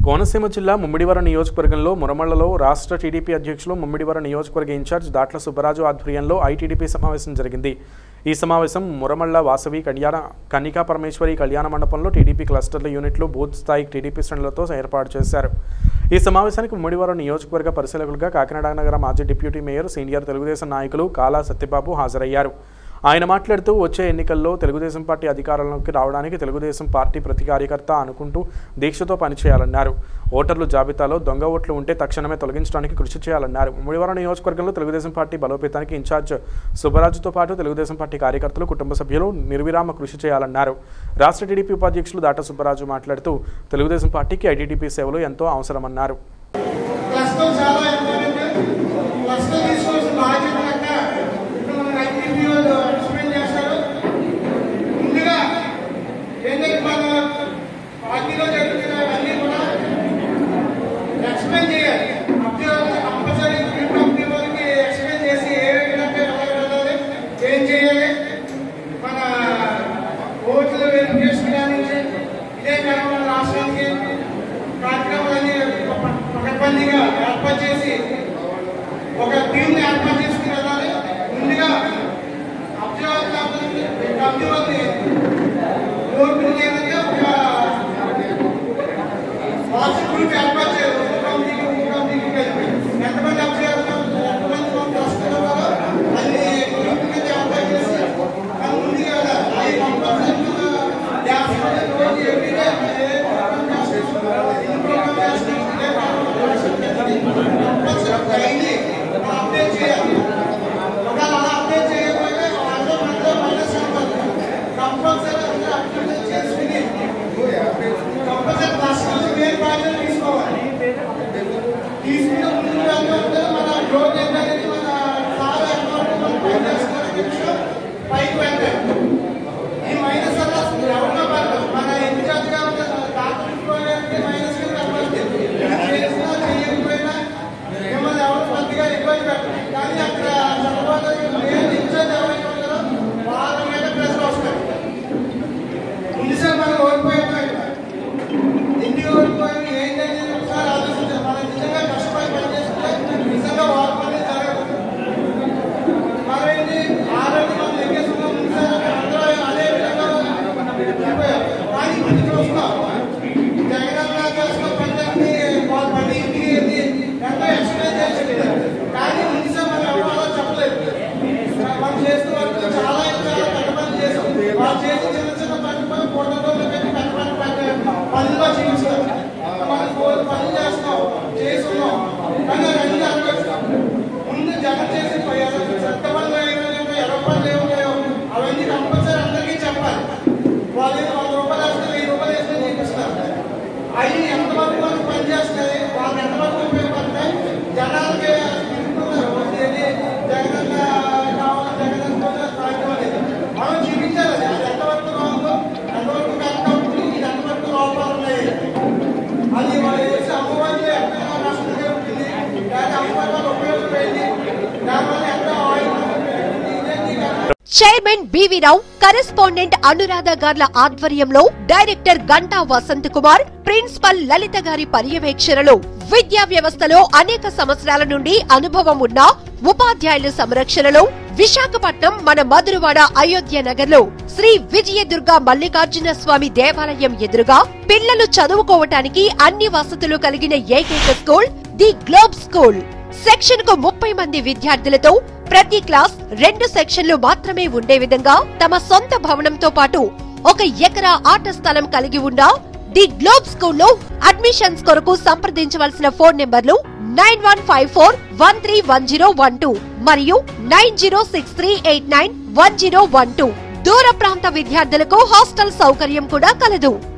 కోనసీమ జిల్లా ముమ్మిడివరం నియోజకవర్గంలో మురమళ్లలో రాష్ట్ర టీడీపీ అధ్యక్షులు ముమ్మిడివరం నియోజకవర్గ ఇన్ఛార్జ్ దాట్ల సుబ్బరాజు ఆధ్వర్యంలో ఐటీడీపీ సమావేశం జరిగింది ఈ సమావేశం మురమళ్ళ వాసవి కళ్యాణ కన్నికా పరమేశ్వరి కళ్యాణ మండపంలో టీడీపీ క్లస్టర్ల యూనిట్లు బూత్ స్థాయి టీడీపీ శ్రేణులతో ఏర్పాటు చేశారు ఈ సమావేశానికి ముమ్మిడివరం నియోజకవర్గ పరిశీలకులుగా కాకినాడ నగర మాజీ డిప్యూటీ మేయర్ సీనియర్ తెలుగుదేశం నాయకులు కాలా సత్యబాబు హాజరయ్యారు ఆయన మాట్లాడుతూ వచ్చే ఎన్నికల్లో తెలుగుదేశం పార్టీ అధికారంలోకి రావడానికి తెలుగుదేశం పార్టీ ప్రతి కార్యకర్త అనుకుంటూ దీక్షతో పనిచేయాలన్నారు ఓటర్లు జాబితాలో దొంగ ఓట్లు ఉంటే తక్షణమే తొలగించడానికి కృషి చేయాలన్నారు ముమ్మిడివరం నియోజకవర్గంలో తెలుగుదేశం పార్టీ బలోపేతానికి ఇన్ఛార్జ్ సుబ్బరాజుతో పాటు తెలుగుదేశం పార్టీ కార్యకర్తలు కుటుంబ సభ్యులు నిర్విరామ కృషి చేయాలన్నారు రాష్ట్ర టీడీపీ ఉపాధ్యక్షులు దాట సుబ్బరాజు మాట్లాడుతూ తెలుగుదేశం పార్టీకి ఐటీడీపీ సేవలు ఎంతో అవసరమన్నారు క్లస్టర్ చాలా ఇంపార్టెంట్ క్లస్టర్ తీసుకోవాల్సిన బాధ్యత కనుక ఇప్పుడు మన ఐపీపీ వాళ్ళు ఎక్స్ప్లెయిన్ చేస్తారు ముందుగా ఏంటంటే మన పార్టీలో జరుగుతున్నవన్నీ కూడా ఎక్స్ప్లెయిన్ చేయాలి అభ్యర్థి కంపల్సరీ గ్రీన్ కంపెనీ వాళ్ళకి ఎక్స్ప్లెయిన్ చేసి ఏ విధంగా ఎలా వెళ్ళాలి ఏం చేయాలి మన ఓట్ల వెరిఫికేషన్ కానీ ఇదే కాకుండా మన రాష్ట్రానికి కార్యక్రమాలన్నీ పకడ్బందీగా ఏర్పాటు చేసి ఒక టీంని ఏర్పాటు చేసుకుని వెళ్ళాలి ముందుగా అబ్జర్వర్ కంపెనీ ఓపెన్ చేయడానికి ఒక వాట్సాప్ గ్రూప్ ఏర్పాటు చేయాలి ఒక కంపెనీకి ఒక కంపెనీకి కలిపి ఎంతమంది అబ్జర్వర్ ఎంతమంది మంది వస్తున్నారో అన్ని గ్రూప్ కింద ఏర్పాటు చేసి మనం ముందుగా వెళ్ళాలి అది కంపల్సరీ మన డ్యాన్స్ రోజు ఎవ్రీడే ఏ ప్రోగ్రామ్ చేస్తున్నారో ఎన్ని ప్రోగ్రామ్ చేస్తున్నారో కంపల్సరీ డైలీ అప్డేట్ చేయాలి ఒకవేళ అలా అప్డేట్ చేయకపోతే అందులో మనలో మైనస్ అయిపోతుంది కంపల్సరీ అందరూ అప్డేట్ చేసుకుని కంపల్సరీ రాష్ట్రాలు వేరు బాధ్యత తీసుకోవాలి తీసుకుని ముందుకు వెళ్తుంటే మన గ్రోత్ ఏంటనేది మన చాలా అకౌంట్ మనం పనిచేస్తున్న విషయం పైకి వెళ్తాయి ఈ మైనస్ వల్ల అసలు ఎవరితో పడదు మన ఇన్ఛార్జ్గా ఉన్న డాక్టర్ మైనస్ కింద పడుతుంది చేసినా చేయకపోయినా మిమ్మల్ని ఎవరు కొద్దిగా ఇబ్బంది పెట్టరు కానీ అక్కడ తర్వాత నేను ఇన్ఛార్జ్ ఎవరైతే ఉంటారో వాళ్ళ మీద ప్రెషర్ వస్తాయి ముందుసారి మనం ఓడిపోయాం ఇంటికి ఓడిపోయి ఏంటనేది ఒకసారి ఆలోచించాలి మనం నిజంగా కష్టపడి పనిచేస్తే నిజంగా ఓడిపోయి జరగదు మరేంటి ఆరోగ్యం మనం లెక్కేసుకున్నాం ముందుసారి అందరూ అదే విధంగా ఓడిపోయాం కానీ ఇప్పుడు చూస్తున్నాం జగనన్న చేసిన పనులన్నీ వాళ్ళ పని ఇంటికి వెళ్ళి ఎంతో ఎక్స్ప్లెయిన్ చేసింది కానీ ముందుసారి మనం ఎవరు అలా చెప్పలేదు మనం చేస్తున్న వర్క్ చాలా చాలా పెద్ద పని చేసాం వాళ్ళు చేసి చిన్న చిన్న పని పని ఫోటోలో పెట్టి పెద్ద పని పని పనుల్లో చూపిస్తారు మనం కోరి పనులు చేస్తున్నాం చేస్తున్నాం కానీ అవన్నీ అనుభవిస్తాం ముందు జగన్ చేసి చెత్త పనులు ఏమైనా ఎర్ర పనులు ఏమున్నాయో అవన్నీ కంపల్సరీ అందరికీ చెప్పాలి వాళ్ళు ఏదో వంద రూపాయలు వేస్తే వెయ్యి రూపాయలు వేస్తే చూపిస్తారు అవి ఎంతమంది మనకు పనిచేస్తాయి వాళ్ళు ఎంతమంది ఉపయోగపడతాయి జనాలకి తిరుగుతున్నారు వచ్చేది జగనన్న కావాలి జగనన్న సాధ్యమనేది మనం చూపించాలి అది అది ఎంతవరకు రాందో ఎంతవరకు కరెక్ట్ అవుతుంది ఇది ఎంతవరకు లోపాలు ఉన్నాయి అది వాళ్ళు చేసే అమ్మవారి ఎంతైనా నష్టం జరుగుతుంది కానీ అమ్మవారి వల్ల ఉపయోగపడింది దానివల్ల ఎంత ఆయిల్ ఇదేంటి కానీ చైర్మన్ బివి రావు కరెస్పాండెంట్ అనురాధ గార్ల ఆధ్వర్యంలో డైరెక్టర్ గంటా వసంత్ కుమార్ ప్రిన్సిపల్ లలిత గారి పర్యవేక్షణలో విద్యా వ్యవస్థలో అనేక సంవత్సరాల నుండి అనుభవం ఉన్న ఉపాధ్యాయుల సంరక్షణలో విశాఖపట్నం మన మధురవాడ అయోధ్య నగర్ లో శ్రీ విజయదుర్గ మల్లికార్జున స్వామి దేవాలయం ఎదురుగా పిల్లలు చదువుకోవటానికి అన్ని వసతులు కలిగిన ఏకైక school the globe school section కు ముప్పై మంది విద్యార్థులతో ప్రతి క్లాస్ రెండు సెక్షన్లు మాత్రమే ఉండే విధంగా తమ సొంత భవనంతో పాటు ఒక ఎకరా ఆట స్థలం కలిగి ఉన్న ది గ్లోబ్ స్కూల్లో అడ్మిషన్స్ కొరకు సంప్రదించవలసిన phone numbers nine one five four one three one zero one two మరియు nine zero six three eight nine one zero one two దూర ప్రాంత విద్యార్థులకు హాస్టల్ సౌకర్యం కూడా కలదు